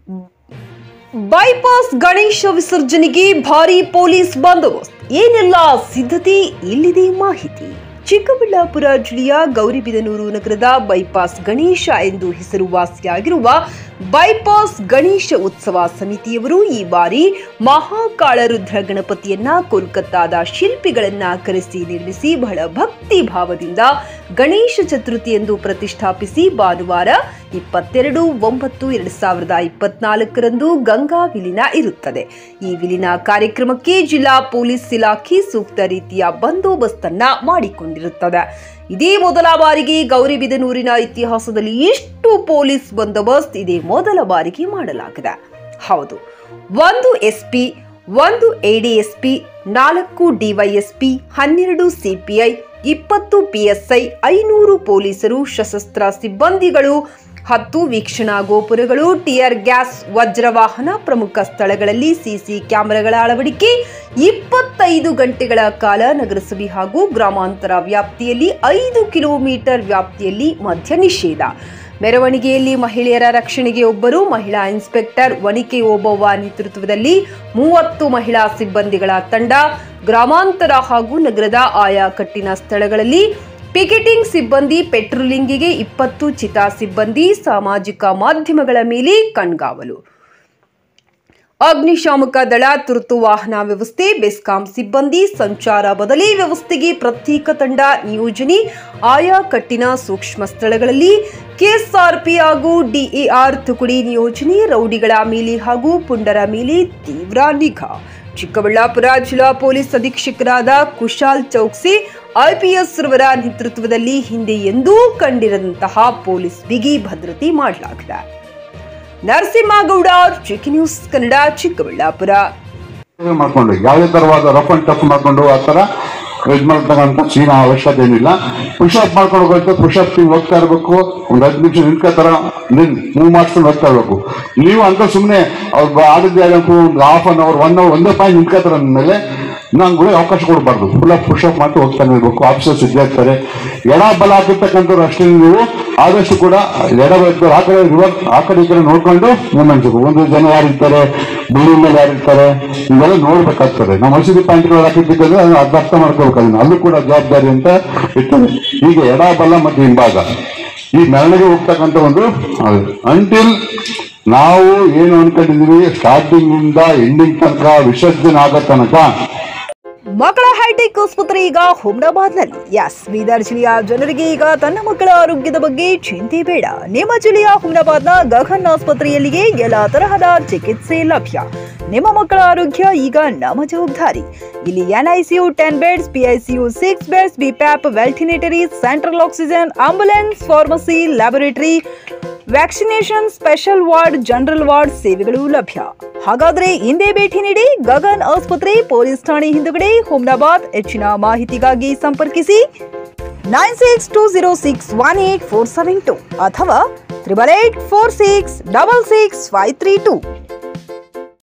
bypass Ganesha ವಿಸರ್ಜನೆಗೆ ಭಾರಿ police ಬಂದೋಬಸ್ತ್ ಏನೆಲ್ಲ ಸಿದ್ಧತೆ ಇಲ್ಲಿದೆ ಮಾಹಿತಿ ಚಿಕ್ಕಬಳ್ಳಾಪುರ ಜಿಲ್ಲೆಯ ಗೌರಿಬಿದನೂರು ನಗರದ ಬೈಪಾಸ್ ಗಣೇಶ ಎಂದು ಹೆಸರುವಾಸಿಯಾಗಿರುವ ಬೈಪಾಸ್ ಗಣೇಶ ಉತ್ಸವ ಸಮಿತಿಯವರು ಈ ಬಾರಿ ಮಹಾಕಾಳರುದ್ರ ಗಣಪತಿಯನ್ನ ಕೋಲ್ಕತ್ತಾದ ಶಿಲ್ಪಿಗಳನ್ನ ಕರೆಸಿ ನಿರ್ಮಿಸಿ ಬಹಳ ಭಕ್ತಿ ಭಾವದಿಂದ ಗಣೇಶ ಚತುರ್ಥಿ ಎಂದು ಪ್ರತಿಷ್ಠಾಪಿಸಿ ಭಾನುವಾರ ಇಪ್ಪತ್ತೆರಡು ಒಂಬತ್ತು ಎರಡು ಸಾವಿರದ ಇಪ್ಪತ್ನಾಲ್ಕರಂದು ಗಂಗಾ ವಿಲೀನ ಇರುತ್ತದೆ ಈ ವಿಲೀನ ಕಾರ್ಯಕ್ರಮಕ್ಕೆ ಜಿಲ್ಲಾ ಪೊಲೀಸ್ ಇಲಾಖೆ ಸೂಕ್ತ ರೀತಿಯ ಬಂದೋಬಸ್ತನ್ನ ಮಾಡಿಕೊಂಡಿರುತ್ತದೆ ಇದೇ ಮೊದಲ ಬಾರಿಗೆ ಗೌರಿಬಿದನೂರಿನ ಇತಿಹಾಸದಲ್ಲಿ ಇಷ್ಟು ಪೊಲೀಸ್ ಬಂದೋಬಸ್ತ್ ಇದೇ ಮೊದಲ ಬಾರಿಗೆ ಮಾಡಲಾಗಿದೆ ಹೌದು ಒಂದು ಎಸ್ಪಿ ಒಂದು ಎಡಿಎಸ್ಪಿ ನಾಲ್ಕು ಡಿವೈಎಸ್ಪಿ ಹನ್ನೆರಡು ಸಿಪಿಐ ಇಪ್ಪತ್ತು ಪಿಎಸ್ಐ ಐನೂರು ಪೊಲೀಸರು ಸಶಸ್ತ್ರ ಸಿಬ್ಬಂದಿಗಳು ಹತ್ತು ವೀಕ್ಷಣಾ ಗೋಪುರಗಳು ಟಿಯರ್ ಗ್ಯಾಸ್ ವಜ್ರವಾಹನ ಪ್ರಮುಖ ಸ್ಥಳಗಳಲ್ಲಿ ಸಿಸಿ ಕ್ಯಾಮೆರಾಗಳ ಅಳವಡಿಕೆ ಇಪ್ಪತ್ತೈದು ಗಂಟೆಗಳ ಕಾಲ ನಗರಸಭೆ ಹಾಗೂ ಗ್ರಾಮಾಂತರ ವ್ಯಾಪ್ತಿಯಲ್ಲಿ ಐದು ಕಿಲೋಮೀಟರ್ ವ್ಯಾಪ್ತಿಯಲ್ಲಿ ಮದ್ಯ ನಿಷೇಧ ಮೆರವಣಿಗೆಯಲ್ಲಿ ಮಹಿಳೆಯರ ರಕ್ಷಣೆಗೆ ಒಬ್ಬರು ಮಹಿಳಾ ಇನ್ಸ್ಪೆಕ್ಟರ್ ವನಿಕೆ ಓಬವ್ವ ನೇತೃತ್ವದಲ್ಲಿ ಮೂವತ್ತು ಮಹಿಳಾ ಸಿಬ್ಬಂದಿಗಳ ತಂಡ ಗ್ರಾಮಾಂತರ ಹಾಗೂ ನಗರದ ಆಯಾ ಕಟ್ಟಿನ ಸ್ಥಳಗಳಲ್ಲಿ ಪಿಕೆಟಿಂಗ್ ಸಿಬ್ಬಂದಿ ಪೆಟ್ರೋಲಿಂಗಿಗೆ ಇಪ್ಪತ್ತು ಚಿತಾ ಸಿಬ್ಬಂದಿ ಸಾಮಾಜಿಕ ಮಾಧ್ಯಮಗಳ ಮೇಲೆ ಕಣ್ಗಾವಲು ಅಗ್ನಿಶಾಮಕ ದಳ ತುರ್ತು ವಾಹನ ವ್ಯವಸ್ಥೆ ಬೆಸ್ಕಾಂ ಸಿಬ್ಬಂದಿ ಸಂಚಾರ ಬದಲಿ ವ್ಯವಸ್ಥೆಗೆ ಪ್ರತ್ಯೇಕ ತಂಡ ನಿಯೋಜನೆ ಆಯಾ ಕಟ್ಟಿನ ಸೂಕ್ಷ್ಮ ಸ್ಥಳಗಳಲ್ಲಿ ಕೆಎಸ್ಆರ್ಪಿ ಹಾಗೂ ಡಿಎಆರ್ ತುಕಡಿ ನಿಯೋಜನೆ ರೌಡಿಗಳ ಮೇಲೆ ಹಾಗೂ ಪುಂಡರ ಮೇಲೆ ತೀವ್ರ ನಿಗಾ ಚಿಕ್ಕಬಳ್ಳಾಪುರ ಜಿಲ್ಲಾ ಪೊಲೀಸ್ ಅಧೀಕ್ಷಕರಾದ ಕುಶಾಲ್ ಚೌಕ್ಸಿ ಐಪಿಎಸ್ ರವರ ನೇತೃತ್ವದಲ್ಲಿ ಹಿಂದೆ ಎಂದೂ ಕಂಡಿರದಂತಹ ಪೊಲೀಸ್ ಬಿಗಿ ಭದ್ರತೆ ಮಾಡಲಾಗಿದೆ ನರಸಿಂಹಗೌಡ ಚಿಕ್ಕಿ ನ್ಯೂಸ್ ಕನ್ನಡ ಚಿಕ್ಕಬಳ್ಳಾಪುರ ಮಾಡ್ಕೊಂಡು ಯಾವುದೇ ತರವಾದ ರಫ್ ಅಂಡ್ ಟಫ್ ಮಾಡ್ಕೊಂಡು ಆ ತರ ಇದ್ ಮಾಡ್ತಕ್ಕಂಥ ಸೀನ್ ಅವಶ್ಯಕತೆ ಏನಿಲ್ಲ ಪುಷಪ್ ಮಾಡ್ಕೊಂಡು ಹೋಗುತ್ತೆ ಪುಷಪ್ ಹೋಗ್ತಾ ಇರ್ಬೇಕು ಒಂದ್ ಹತ್ತು ನಿಮಿಷ ನಿಂತ್ಕೋತಾರ ನಿನ್ ಮೂವ್ ಮಾಡ್ಕೊಂಡು ಹೋಗ್ತಾ ಇರ್ಬೇಕು ನೀವು ಅಂತ ಸುಮ್ನೆ ಅವ್ರು ಆಡಿದ್ದೆ ಒಂದು half an hour one hour ಒಂದೇ ಪಾಯಿಂಟ್ ನಿಂತ್ಕೋತಾರ ಅಂದ್ಮೇಲೆ ನಂಗೆ ಅವಕಾಶ ಕೊಡಬಾರ್ದು ಫುಲ್ ಆಫ್ ಪುಷಪ್ ಮಾಡಿ ಹೋಗ್ತಾನೆ ಇರ್ಬೇಕು ಆಫೀಸರ್ಸ್ ಇದ್ದೇ ಇರ್ತಾರೆ ಎಡ ಬಲ ಹಾಕಿರ್ತಕ್ಕಂಥವ್ರು ಅಷ್ಟೇ ನೀವು ಆದಷ್ಟು ಕೂಡ ಎಡ ಬಲ ಆ ಕಡೆ ರಿವರ್ಸ್ ಆ ಕಡೆ ಈ ಕಡೆ ನೋಡ್ಕೊಂಡು ಮೂವ್ಮೆಂಟ್ಸ್ ಒಂದು ಜನ ಯಾರಿರ್ತಾರೆ ಬಿಲ್ಡಿಂಗ್ ಮೇಲೆ ಯಾರಿರ್ತಾರೆ ಇವೆಲ್ಲ ನೋಡ್ಬೇಕಾಗ್ತದೆ ನಾವು ಮಸೀದಿ ಪಾಯಿಂಟ್ಗಳು ಹಾಕಿಟ್ಟಿದ್ರೆ ಅದನ್ನ ಅರ್ಥ ಅರ್ಥ ಮಾಡ್ಕೋಬೇಕು ಅದನ್ನ ಅಲ್ಲೂ ಕೂಡ ಜವಾಬ್ದಾರಿ ಅಂತ ಇರ್ತದೆ ಹೀಗೆ ಎಡ ಬಲ ಮತ್ತು ಹಿಂಭಾಗ ಈ ಮೆರವಣಿಗೆ ಹೋಗ್ತಕ್ಕಂಥ ಒಂದು ಅಂಟಿಲ್ ನಾವು ಏನು ಅನ್ಕೊಂಡಿದೀವಿ ಸ್ಟಾರ್ಟಿಂಗ್ ಇಂದ ಎಂಡಿಂಗ್ ತನಕ ವಿಸರ್ಜನೆ ಆಗೋ ತನಕ ಮಕ್ಕಳ ಹೈಟೆಕ್ ಆಸ್ಪತ್ರೆ ಈಗ ಹುಮ್ನಾಬಾದ್ನಲ್ಲಿ ಎಸ್ ಬೀದರ್ ಜಿಲ್ಲೆಯ ಜನರಿಗೆ ಈಗ ತನ್ನ ಮಕ್ಕಳ ಆರೋಗ್ಯದ ಬಗ್ಗೆ ಚಿಂತೆ ಬೇಡ ನಿಮ್ಮ ಜಿಲ್ಲೆಯ ಹುಮ್ನಾಬಾದ್ನ ಗಗನ್ ಆಸ್ಪತ್ರೆಯಲ್ಲಿಯೇ ಎಲ್ಲ ತರಹದ ಚಿಕಿತ್ಸೆ ಲಭ್ಯ ನಿಮ್ಮ ಮಕ್ಕಳ ಆರೋಗ್ಯ ಈಗ ನಮ್ಮ ಜವಾಬ್ದಾರಿ ಇಲ್ಲಿ NICU ten beds PICU six beds BiPAP ventilatory central oxygen ambulance pharmacy laboratory vaccination special ward general ward ಸೇವೆಗಳು ಲಭ್ಯ ಹಾಗಾದ್ರೆ ಹಿಂದೆ ಭೇಟಿ ನೀಡಿ ಗಗನ್ ಆಸ್ಪತ್ರೆ ಪೊಲೀಸ್ ಠಾಣೆ ಹಿಂದುಗಡೆ ಹುಮ್ನಾಬಾದ್ ಹೆಚ್ಚಿನ ಮಾಹಿತಿಗಾಗಿ ಸಂಪರ್ಕಿಸಿ nine six two zero six one eight four seven two ಅಥವಾ triple eight four six double six five three two